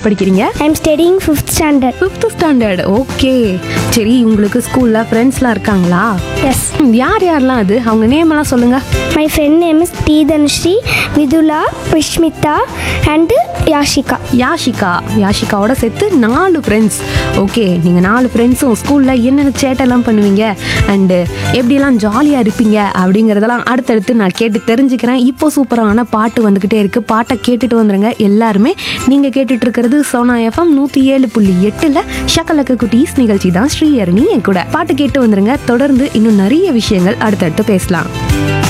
standard படிக்கிறீங்க I'm studying fifth standard fifth standard okay சரி உங்களுக்கு ஸ்கூல்ல ஃப்ரெண்ட்ஸ்லாம் இருக்காங்களா எஸ் ம், யார் யாரெல்லாம் அது அவங்க நேம் எல்லாம் சொல்லுங்க my friend name is D Dhanushree Vidhula Vishmitha and Yashika Yashika யாஷிகாவோட சேர்த்து நாலு ஃப்ரெண்ட்ஸ் ஓகே நீங்கள் நாலு ஃப்ரெண்ட்ஸும் ஸ்கூலில் என்னென்ன சேட்டெல்லாம் பண்ணுவீங்க அண்டு எப்படியெல்லாம் ஜாலியாக இருப்பீங்க அப்படிங்கிறதெல்லாம் அடுத்தடுத்து நான் கேட்டு தெரிஞ்சுக்கிறேன் இப்போ சூப்பரான பாட்டு வந்துக்கிட்டே இருக்குது பாட்டை கேட்டுட்டு வந்துருங்க எல்லாருமே நீங்கள் கேட்டுட்டு இருக்கிறது சோனா எஃப்எம் நூற்றி ஏழு புள்ளி எட்டில் ஷக்கலக்க குட்டீஸ் நிகழ்ச்சி தான் ஸ்ரீஹரணி என் கூட பாட்டு கேட்டு வந்துருங்க தொடர்ந்து இன்னும் நிறைய விஷயங்கள் அடுத்தடுத்து பேசலாம்